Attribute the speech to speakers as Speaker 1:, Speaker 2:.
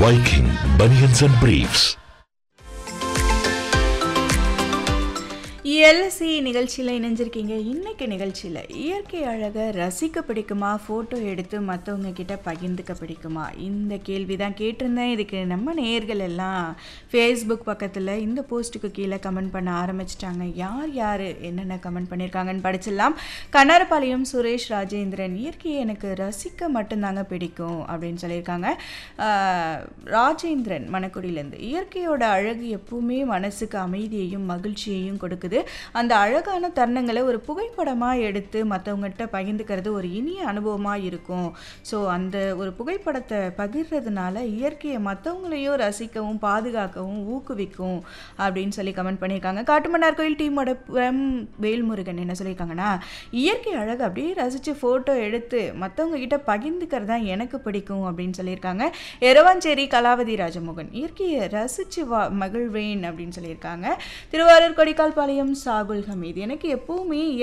Speaker 1: Viking Bunions and Briefs.
Speaker 2: LSC நிகழ்ச்சியில் இணைஞ்சிருக்கீங்க இன்னைக்கு நிகழ்ச்சியில் இயற்கை அழகை ரசிக்க பிடிக்குமா ஃபோட்டோ எடுத்து மற்றவங்க கிட்ட பகிர்ந்துக்க பிடிக்குமா இந்த கேள்வி தான் கேட்டிருந்தேன் இதுக்கு நம்ம நேயர்கள் எல்லாம் ஃபேஸ்புக் பக்கத்தில் இந்த போஸ்ட்டுக்கு கீழே கமெண்ட் பண்ண ஆரம்பிச்சிட்டாங்க யார் யார் என்னென்ன கமெண்ட் பண்ணியிருக்காங்கன்னு படிச்சிடலாம் கண்ணாரபாளையம் சுரேஷ் ராஜேந்திரன் இயற்கையை எனக்கு ரசிக்க மட்டும்தாங்க பிடிக்கும் அப்படின்னு சொல்லியிருக்காங்க ஆஹ், ராஜேந்திரன் மணக்குடியிலேருந்து இயற்கையோட அழகு எப்பவுமே மனசுக்கு அமைதியையும் மகிழ்ச்சியையும் கொடுக்குது அந்த அழகான தருணங்களை ஒரு புகைப்படமாக எடுத்து மற்றவங்ககிட்ட பகிர்ந்துக்கிறது ஒரு இனிய அனுபவமாக இருக்கும் ஸோ அந்த ஒரு புகைப்படத்தை பகிர்றதுனால இயற்கையை மற்றவங்களையும் ரசிக்கவும் பாதுகாக்கவும் ஊக்குவிக்கும் அப்படின்னு சொல்லி கமெண்ட் பண்ணியிருக்காங்க காட்டுமன்னார் கோயில் டீமோட எம் வேல்முருகன் என்ன சொல்லியிருக்காங்கன்னா இயற்கை அழகு அப்படியே ரசித்து ஃபோட்டோ எடுத்து மற்றவங்க கிட்ட பகிர்ந்துக்கிறது தான் எனக்கு பிடிக்கும் அப்படின்னு சொல்லியிருக்காங்க எரவாஞ்சேரி கலாவதி ராஜமோகன் இயற்கையை ரசித்து வா மகிழ்வேன் அப்படின்னு சொல்லியிருக்காங்க திருவாரூர் கொடிக்கால் பாளையம் சாகுல் ஹமீத் எனக்கு எப்பவுமே